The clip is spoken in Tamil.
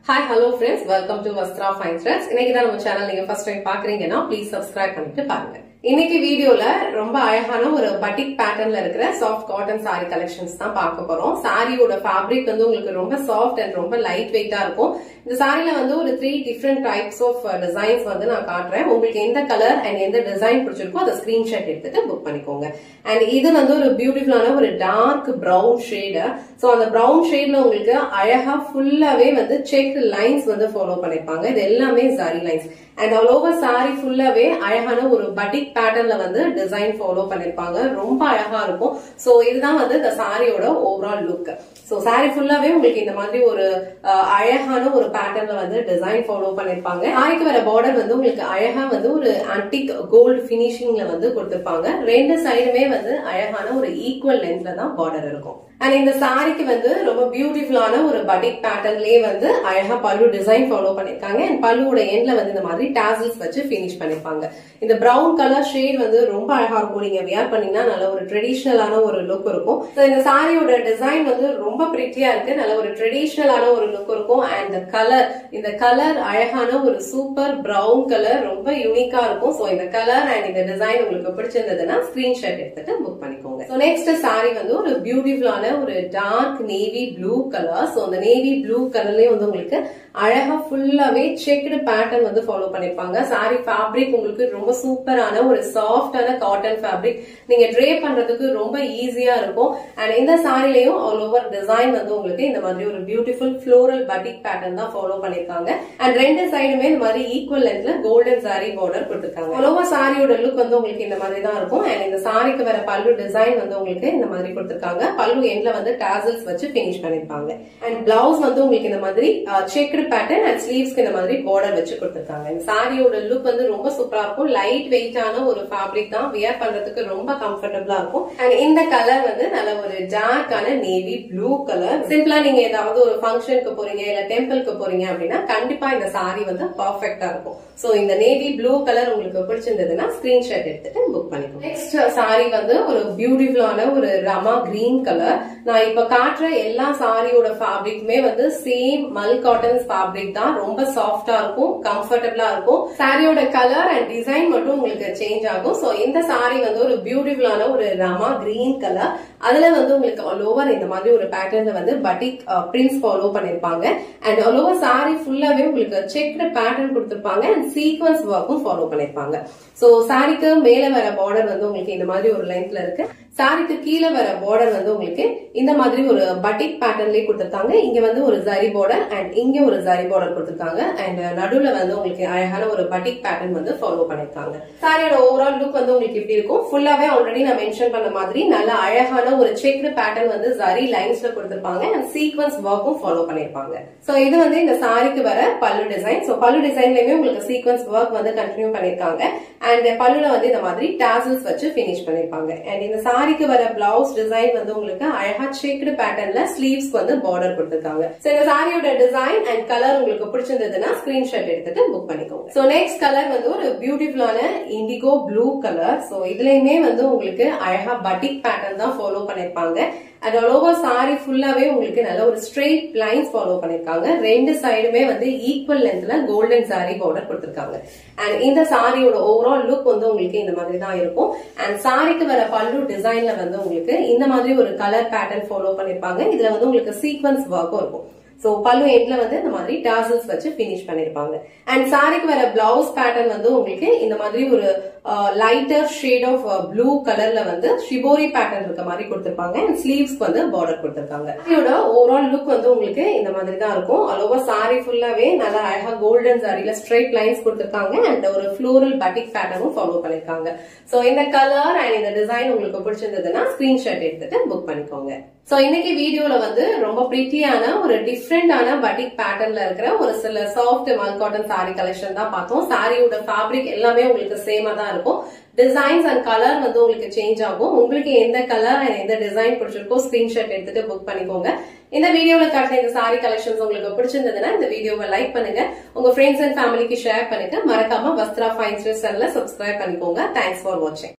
hi hello friends welcome to Vastra fine friends இன்னைக்கு தான் நம்ம சேனல் நீங்க ஃபர்ஸ்ட் டைம் பாக்குறீங்கன்னா ப்ளீஸ் சப்ஸ்கிரைப் பண்ணிட்டு பாருங்க இன்னைக்கு வீடியோல ரொம்ப அழகான ஒரு பட்டிக் பேட்டர்ன்ல இருக்கிற சாஃப்ட் காட்டன் சாரி கலெக்ஷன்ஸ் தான் பார்க்க போறோம் சாரியோட ஃபேப்ரிக் வந்து உங்களுக்கு ரொம்ப சாஃப்ட் அண்ட் ரொம்ப லைட் வெயிட்டா இருக்கும் இந்த சாரில வந்து ஒரு three different types of designs வந்து நான் காட்டுறேன் உங்களுக்கு எந்த கலர் அண்ட் எந்த டிசைன் பிடிச்சிருக்கோ அதை ஸ்கிரீன்ஷாட் எடுத்துட்டு புக் பண்ணிக்கோங்க அண்ட் இது வந்து ஒரு பியூட்டிஃபுல்லான ஒரு டார்க் பிரவுன் ஷேடு ஸோ அந்த பிரவுன் ஷேட்ல உங்களுக்கு அழகா ஃபுல்லாவே வந்து செக் லைன்ஸ் வந்து ஃபாலோ பண்ணிருப்பாங்க இது எல்லாமே sari lines and all over sari ஃபுல்லாவே அழகான ஒரு பட்டிக் பேட்டர்ன்ல வந்து டிசைன் ஃபாலோ பண்ணிருப்பாங்க ரொம்ப அழகா இருக்கும் சோ இதுதான் வந்து இந்த சாரியோட ஓவரால் லுக் சோ சாரி ஃபுல்லாவே உங்களுக்கு இந்த மாதிரி ஒரு அஹ், அழகான ஒரு பேட்டர்ன்ல வந்து டிசைன் ஃபாலோ பண்ணிருப்பாங்க சாரிக்கு வர பார்டர் வந்து உங்களுக்கு அழகா வந்து ஒரு ஆன்டிக் கோல்டு பினிஷிங்ல வந்து கொடுத்திருப்பாங்க ரெண்டு சைடுமே வந்து அழகான ஒரு ஈக்குவல் லென்த்ல தான் பார்டர் இருக்கும் அண்ட் இந்த சாரிக்கு வந்து ரொம்ப பியூட்டிஃபுல்லான ஒரு பட்டிக் பேட்டர்ன்லயே வந்து அழகா பல்லு டிசைன் ஃபாலோ பண்ணிருக்காங்க அண்ட் பல்லுவோட எண்ட்ல வந்து இந்த மாதிரி டாசல்ஸ் வச்சு ஃபினிஷ் பண்ணிருப்பாங்க இந்த பிரவுன் கலர் ஷேட் வந்து ரொம்ப அழகா இருக்கும் நீங்க வியர் பண்ணீங்கன்னா நல்ல ஒரு ட்ரெடிஷ்னலான ஒரு லுக் இருக்கும் So, இந்த சாரியோட டிசைன் வந்து ரொம்ப பிரிட்டியா இருக்கு நல்ல ஒரு ட்ரெடிஷ்னலான ஒரு லுக் இருக்கும் அண்ட் இந்த கலர் இந்த கலர் அழகான ஒரு சூப்பர் பிரவுன் கலர் ரொம்ப யூனிக்கா இருக்கும் சோ இந்த கலர் அண்ட் இந்த டிசைன் உங்களுக்கு பிடிச்சிருந்ததுன்னா ஸ்கிரீன்ஷாட் எடுத்துட்டு புக் பண்ணிக்கோங்க ஸோ நெக்ஸ்ட் சாரி வந்து ஒரு பியூட்டிஃபுல்லான ஒரு dark navy blue colour so அந்த நேவி ப்ளூ கலர்லயே வந்து உங்களுக்கு அழகா ஃபுல்லாவே செக்டு பேட்டர்ன் வந்து ஃபாலோ பண்ணிருப்பாங்க சாரி ஃபேப்ரிக் உங்களுக்கு ரொம்ப சூப்பரான ஒரு சாஃப்டான காட்டன் ஃபேப்ரிக் நீங்க ட்ரே பண்றதுக்கு ரொம்ப ஈஸியா இருக்கும் அண்ட் இந்த சாரிலையும் ஆல் ஓவர் டிசைன் வந்து உங்களுக்கு இந்த மாதிரி ஒரு பியூட்டிஃபுல் ஃப்ளோரல் பட்டிக் பேட்டர்ன் தான் ஃபாலோ பண்ணிருக்காங்க அண்ட் ரெண்டு சைடுமே இந்த மாதிரி ஈக்குவல் லென்த்ல கோல்டன் சாரி பார்டர் கொடுத்துருக்காங்க ஆல் ஓவர் சாரியோட லுக் வந்து உங்களுக்கு இந்த மாதிரி தான் இருக்கும் அண்ட் இந்த சாரிக்கு வர பல்லு டிசைன் வந்து உங்களுக்கு இந்த மாதிரி கொடுத்துருக்காங்க பல்லு எண்ட்ல வந்து டாசல்ஸ் வச்சு ஃபினிஷ் பண்ணிருப்பாங்க அண்ட் பிளவுஸ் வந்து உங்களுக்கு இந்த மாதிரி செக்டு பேட்டர்ன் அண்ட் ஸ்லீவ்ஸ்க்கு இந்த மாதிரி பார்டர் வச்சு கொடுத்துருக்காங்க இந்த சாரியோட லுக் வந்து ரொம்ப சூப்பரா இருக்கும் லைட் வெயிட்டான ஒரு ஃபேப்ரிக் தான் வியர் பண்றதுக்கு ரொம்ப கம்ஃபர்டபுளா இருக்கும் அண்ட் இந்த கலர் வந்து நல்ல ஒரு டார்க்கான நேவி ப்ளூ கலர் சிம்பிளா நீங்க ஏதாவது ஒரு ஃபங்க்ஷனுக்கு போறீங்க இல்ல டெம்பிளுக்கு போறீங்க அப்படின்னா கண்டிப்பா இந்த சாரி வந்து பர்ஃபெக்டா இருக்கும் சோ இந்த நேவி ப்ளூ கலர் உங்களுக்கு பிடிச்சிருந்ததுன்னா ஸ்கிரீன்ஷாட் எடுத்துட்டு புக் பண்ணிக்கோங்க நெக்ஸ்ட் சாரி வந்து ஒரு பியூட்டிஃபுல்லான ஒரு ரமா கிரீன் கலர் நான் இப்ப காட்டுற எல்லா சாரியோட ஃபேப்ரிக்குமே வந்து சேம் மல் காட்டன் ஃபேப்ரிக் தான் ரொம்ப சாஃப்டா இருக்கும் கம்ஃபர்டபுளா இருக்கும் சாரியோட கலர் அண்ட் டிசைன் மட்டும் உங்களுக்கு சேஞ்ச் ஆகும் சோ இந்த சாரி வந்து ஒரு பியூட்டிஃபுல்லான ஒரு ரமா கிரீன் கலர் அதுல வந்து உங்களுக்கு ஆல் ஓவர் இந்த மாதிரி ஒரு பேட்டர்ன்ல வந்து பட்டிக் பிரிண்ட்ஸ் ஃபாலோ பண்ணிருப்பாங்க அண்ட் ஆல் ஓவர் சாரி ஃபுல்லாவே உங்களுக்கு செக்டு பேட்டர்ன் கொடுத்திருப்பாங்க அண்ட் சீக்வன்ஸ் ஒர்க்கும் ஃபாலோ பண்ணிருப்பாங்க சோ சாரிக்கு மேல வர பார்டர் வந்து உங்களுக்கு இந்த மாதிரி ஒரு லென்த்ல இருக்கு சாரிக்கு கீழே வர பார்டர் வந்து உங்களுக்கு இந்த மாதிரி ஒரு பட்டிக் பேட்டர்ன்லயே கொடுத்திருக்காங்க இங்க வந்து ஒரு ஜரி பார்டர் அண்ட் இங்க ஒரு ஜரி பார்டர் கொடுத்திருக்காங்க அண்ட் நடுவுல வந்து உங்களுக்கு அழகான ஒரு பட்டிக் பேட்டர்ன் வந்து ஃபாலோ பண்ணிருக்காங்க சாரியோட ஓவரால் லுக் வந்து உங்களுக்கு இப்படி இருக்கும் ஃபுல்லாவே ஆல்ரெடி நான் மென்ஷன் பண்ண மாதிரி நல்ல அழகான ஒரு செக்டு பேட்டர்ன் வந்து ஜரி லைன்ஸ்ல கொடுத்திருப்பாங்க அண்ட் சீக்வன்ஸ் ஒர்க்கும் ஃபாலோ பண்ணிருப்பாங்க சோ இது வந்து இந்த சாரிக்கு வர பல்லு டிசைன் சோ பல்லு டிசைன்லயுமே உங்களுக்கு சீக்வன்ஸ் ஒர்க் வந்து கண்டினியூ பண்ணிருக்காங்க அண்ட் பல்லுல வந்து இந்த மாதிரி டாசல்ஸ் வச்சு ஃபினிஷ் பண்ணிருப்பாங்க அண்ட் இந்த சாரிக்கு வர பிளவுஸ் டிசைன் வந்து உங்களுக்கு அழகா செக்டு பேட்டர்ன்ல ஸ்லீவ்ஸ்க்கு வந்து பார்டர் கொடுத்திருக்காங்க சோ இந்த சாரியோட டிசைன் அண்ட் கலர் உங்களுக்கு பிடிச்சிருந்ததுன்னா ஸ்கிரீன்ஷாட் எடுத்துட்டு புக் பண்ணிக்கோங்க சோ நெக்ஸ்ட் கலர் வந்து ஒரு பியூட்டிஃபுல்லான இண்டிகோ ப்ளூ கலர் சோ இதுலயுமே வந்து உங்களுக்கு அழகா பட்டிக் பேட்டர்ன் தான் ஃபாலோ பண்ணிருப்பாங்க அண்ட் ஆல் ஓவர் சாரி ஃபுல்லாவே உங்களுக்கு நல்ல ஒரு ஸ்ட்ரெயிட் லைன்ஸ் ஃபாலோ பண்ணிருக்காங்க ரெண்டு சைடுமே வந்து ஈக்குவல் லென்த்ல கோல்டன் சாரி பார்டர் கொடுத்திருக்காங்க அண்ட் இந்த சாரியோட ஓவரால் லுக் வந்து உங்களுக்கு இந்த மாதிரி தான் இருக்கும் அண்ட் சாரிக்கு வர பல்லு டிசைன்ல வந்து உங்களுக்கு இந்த மாதிரி ஒரு கலர் பேட்டர்ன் ஃபாலோ பண்ணிருப்பாங்க இதுல வந்து உங்களுக்கு சீக்வன்ஸ் ஒர்க்கும் இருக்கும் சோ பல்லு எண்ட்ல வந்து இந்த மாதிரி டாசல்ஸ் வச்சு ஃபினிஷ் பண்ணிருப்பாங்க அண்ட் சாரிக்கு வர பிளவுஸ் பேட்டர்ன் வந்து உங்களுக்கு இந்த மாதிரி ஒரு லைட்டர் ஷேட் ஆஃப் ப்ளூ கலர்ல வந்து ஷிபோரி பேட்டர்ன் இருக்க மாதிரி கொடுத்திருப்பாங்க அண்ட் ஸ்லீவ்ஸ்க்கு வந்து பார்டர் கொடுத்திருக்காங்க இதோட ஓவரால் லுக் வந்து உங்களுக்கு இந்த மாதிரி தான் இருக்கும் அலோவா சாரி ஃபுல்லாவே நல்லா அழகா கோல்டன் சாரில ஸ்ட்ரைட் லைன்ஸ் கொடுத்திருக்காங்க அண்ட் ஒரு ஃப்ளோரல் பட்டிக் பேட்டர்னும் ஃபாலோ பண்ணிருக்காங்க சோ இந்த கலர் அண்ட் இந்த டிசைன் உங்களுக்கு பிடிச்சிருந்ததுன்னா ஸ்கிரீன்ஷாட் எடுத்துட்டு புக் பண்ணிக்கோங்க சோ இன்னைக்கு வீடியோல வந்து ரொம்ப பிரிட்டியான ஒரு டிஃப்ரெண்டான பட்டிக் பேட்டர்ன்ல இருக்கிற ஒரு சில சாஃப்ட் மல் காட்டன் சாரி கலெக்ஷன் தான் பார்த்தோம் சாரியோட ஃபேப்ரிக் எல்லாமே உங்களுக்கு சேமா தான் இருக்கும் டிசைன்ஸ் அண்ட் கலர் வந்து உங்களுக்கு சேஞ்ச் ஆகும் உங்களுக்கு எந்த கலர் அண்ட் எந்த டிசைன் பிடிச்சிருக்கோ ஸ்கிரீன்ஷாட் எடுத்துட்டு புக் பண்ணிக்கோங்க இந்த வீடியோல காட்டின இந்த சாரி கலெக்ஷன்ஸ் உங்களுக்கு பிடிச்சிருந்ததுன்னா இந்த வீடியோவை லைக் பண்ணுங்க உங்க ஃப்ரெண்ட்ஸ் அண்ட் ஃபேமிலிக்கு ஷேர் பண்ணுங்க மறக்காம வஸ்த்ரா ஃபைன்ஸ் சேனலை சப்ஸ்கிரைப் பண்ணிக்கோங்க தேங்க்ஸ் ஃபார் வாட்சிங்